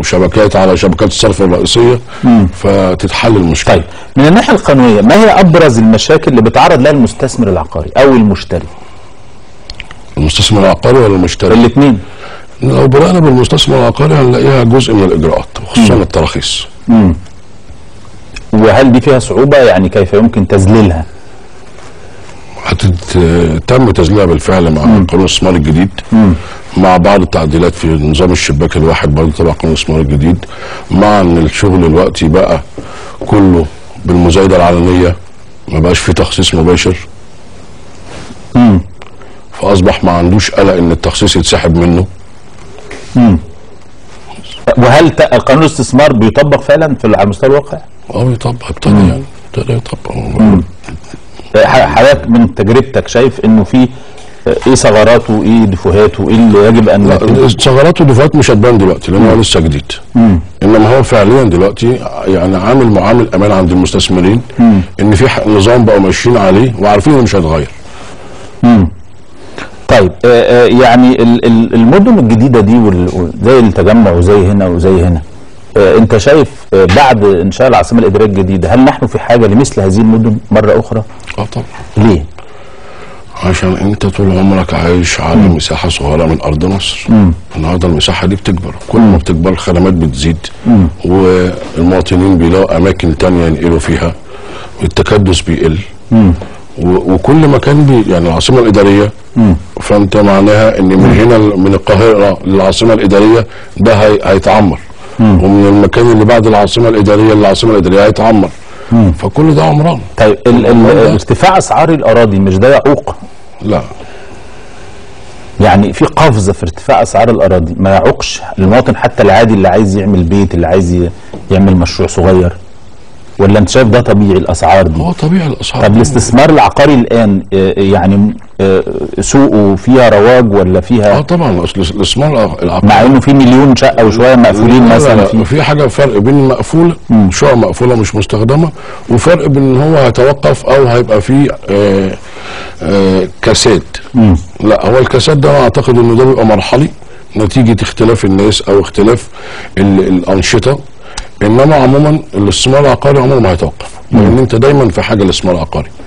وشبكات على شبكات الصرف الرئيسيه فتتحل المشكله طيب من الناحيه القانونيه ما هي ابرز المشاكل اللي بيتعرض لها المستثمر العقاري او المشتري المستثمر العقاري ولا المشتري؟ الاثنين لو بدانا بالمستثمر العقاري هنلاقيها جزء من الاجراءات وخصوصا التراخيص وهل دي فيها صعوبه يعني كيف يمكن تذليلها هتتم تذليلها بالفعل مع قانون الاستثمار الجديد مع بعض التعديلات في نظام الشباك الواحد برضه تبع قانون الاستثمار الجديد مع ان الشغل دلوقتي بقى كله بالمزايده العلنيه ما بقاش في تخصيص مباشر فاصبح ما عندوش قلق ان التخصيص يتسحب منه وهل ت- قانون الاستثمار بيطبق فعلا في على مستوى الواقع؟ اه يطبق ابتدى يعني ابتدى يطبق ح- حضرتك من تجربتك شايف انه في آه، ايه ثغراته وايه دفوهاته وايه اللي يجب ان لا يتم؟ الثغرات والدفعات مش هتبان دلوقتي لان هو لسه جديد انما هو فعليا دلوقتي يعني عامل معامل امان عند المستثمرين ان في ح- نظام بقوا ماشيين عليه وعارفين انه مش هيتغير طيب آه، آه، يعني ال- ال- المدن الجديده دي وال- وال- زي التجمع وزي هنا وزي هنا آه، انت شايف آه، بعد انشاء العاصمه الاداريه الجديده هل نحن في حاجه لمثل هذه المدن مره اخرى؟ اه طبعا ليه؟ عشان انت طول عمرك عايش على مساحه صغيره من ارض مصر النهارده المساحه دي بتكبر كل ما بتكبر الخدمات بتزيد والمواطنين بيلاقوا اماكن تانية ينقلوا فيها التكدس بيقل و- وكل مكان بي يعني العاصمه الاداريه فانت معناها ان من هنا ل- من القاهره للعاصمه الاداريه ده هي هيتعمر ومن المكان اللي بعد العاصمه الاداريه للعاصمه الاداريه هيتعمر فكل ده عمران طيب ال- ال- والله ده- ارتفاع اسعار الاراضي مش ده يعوق لا يعني في قفزه في ارتفاع اسعار الاراضي ما يعوقش المواطن حتى العادي اللي عايز يعمل بيت اللي عايز ي- يعمل مشروع صغير ولا انت شايف ده طبيعي الاسعار دي هو طبيعي الاسعار طب الاستثمار العقاري الان آه، يعني آه، سوقه فيها رواج ولا اه فيها طبعا اصل الاستثمار العقاري مع انه في مليون شقه وشويه مقفولين لا، مثلا لا، في في حاجه فرق بين المقفوله شقق مقفوله مش مستخدمه وفرق بين ان هو هيتوقف او هيبقى فيه آه آه كساد لا هو الكساد ده انا اعتقد انه ده بيبقى مرحلي نتيجه اختلاف الناس او اختلاف ال- الانشطه انما عموما الاستثمار العقاري عمره ما هيتوقف لان انت دايما في حاجه للاستثمار العقاري